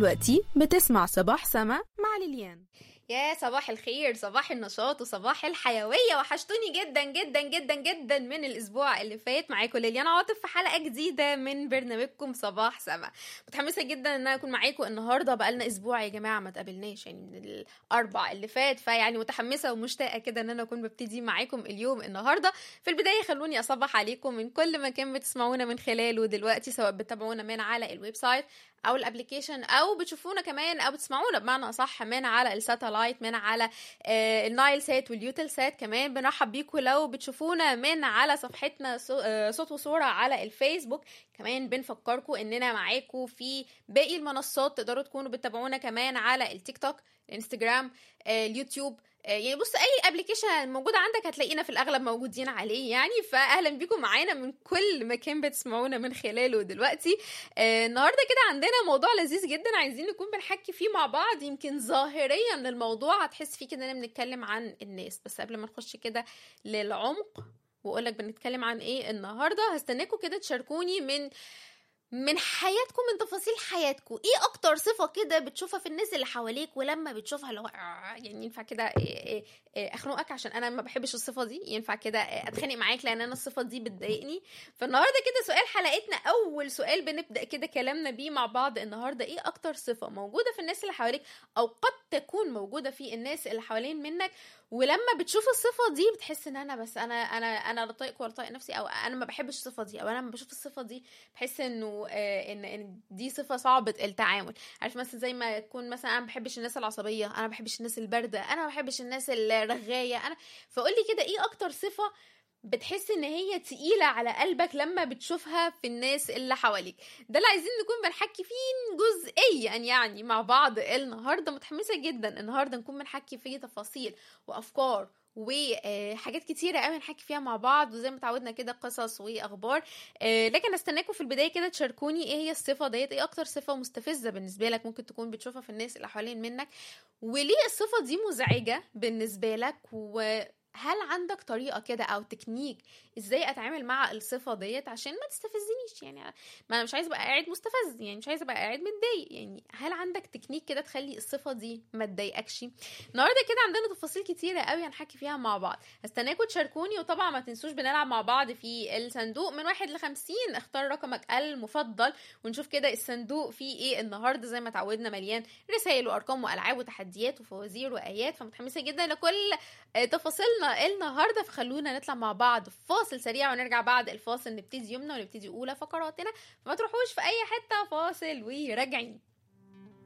دلوقتي بتسمع صباح سما مع ليليان يا صباح الخير صباح النشاط وصباح الحيوية وحشتوني جدا جدا جدا جدا من الأسبوع اللي فات معاكم ليليان عاطف في حلقة جديدة من برنامجكم صباح سما متحمسة جدا إن أنا أكون معاكم النهاردة بقالنا أسبوع يا جماعة ما تقابلناش يعني من الأربع اللي فات فيعني متحمسة ومشتاقة كده إن أنا أكون ببتدي معاكم اليوم النهاردة في البداية خلوني أصبح عليكم من كل مكان بتسمعونا من خلاله دلوقتي سواء بتتابعونا من على الويب سايت او الابلكيشن او بتشوفونا كمان او بتسمعونا بمعنى اصح من على الساتلايت من على آه النايل سات واليوتل سات كمان بنرحب بيكم لو بتشوفونا من على صفحتنا آه صوت وصوره على الفيسبوك كمان بنفكركم اننا معاكم في باقي المنصات تقدروا تكونوا بتتابعونا كمان على التيك توك الانستجرام آه اليوتيوب يعني بص اي ابلكيشن موجود عندك هتلاقينا في الاغلب موجودين عليه يعني فاهلا بيكم معانا من كل مكان بتسمعونا من خلاله دلوقتي آه النهارده كده عندنا موضوع لذيذ جدا عايزين نكون بنحكي فيه مع بعض يمكن ظاهريا الموضوع هتحس فيه كده اننا بنتكلم عن الناس بس قبل ما نخش كده للعمق واقول لك بنتكلم عن ايه النهارده هستناكم كده تشاركوني من من حياتكم من تفاصيل حياتكم ايه اكتر صفه كده بتشوفها في الناس اللي حواليك ولما بتشوفها اللي هو يعني ينفع كده اخنقك عشان انا ما بحبش الصفه دي ينفع كده اتخانق معاك لان انا الصفه دي بتضايقني فالنهارده كده سؤال حلقتنا اول سؤال بنبدا كده كلامنا بيه مع بعض النهارده ايه اكتر صفه موجوده في الناس اللي حواليك او قد تكون موجوده في الناس اللي حوالين منك ولما بتشوف الصفه دي بتحس ان انا بس انا انا انا لا طايق ولا طايق نفسي او انا ما بحبش الصفه دي او انا لما بشوف الصفه دي بحس انه ان ان دي صفه صعبه التعامل عارف مثلا زي ما يكون مثلا انا ما بحبش الناس العصبيه انا ما بحبش الناس البارده انا ما بحبش الناس الرغايه انا فقول لي كده ايه اكتر صفه بتحس ان هي تقيله على قلبك لما بتشوفها في الناس اللي حواليك ده اللي عايزين نكون بنحكي فيه جزئيا يعني مع بعض النهارده متحمسه جدا النهارده نكون بنحكي فيه تفاصيل وافكار وحاجات كتيرة قوي نحكي فيها مع بعض وزي ما اتعودنا كده قصص واخبار لكن استناكم في البدايه كده تشاركوني ايه هي الصفه ديت ايه اكتر صفه مستفزه بالنسبه لك ممكن تكون بتشوفها في الناس اللي حوالين منك وليه الصفه دي مزعجه بالنسبه لك و هل عندك طريقه كده او تكنيك ازاي اتعامل مع الصفه ديت عشان ما تستفزنيش يعني ما انا مش عايزه ابقى قاعد مستفز يعني مش عايزه ابقى قاعد متضايق يعني هل عندك تكنيك كده تخلي الصفه دي ما تضايقكش النهارده كده عندنا تفاصيل كتيره قوي هنحكي فيها مع بعض هستناكم تشاركوني وطبعا ما تنسوش بنلعب مع بعض في الصندوق من واحد لخمسين اختار رقمك المفضل ونشوف كده الصندوق فيه ايه النهارده زي ما اتعودنا مليان رسائل وارقام والعاب وتحديات وفوازير وايات فمتحمسه جدا لكل تفاصيلنا النهارده فخلونا نطلع مع بعض فاصل سريع ونرجع بعد الفاصل نبتدي يومنا ونبتدي اولى فقراتنا فما تروحوش في اي حته فاصل وراجعين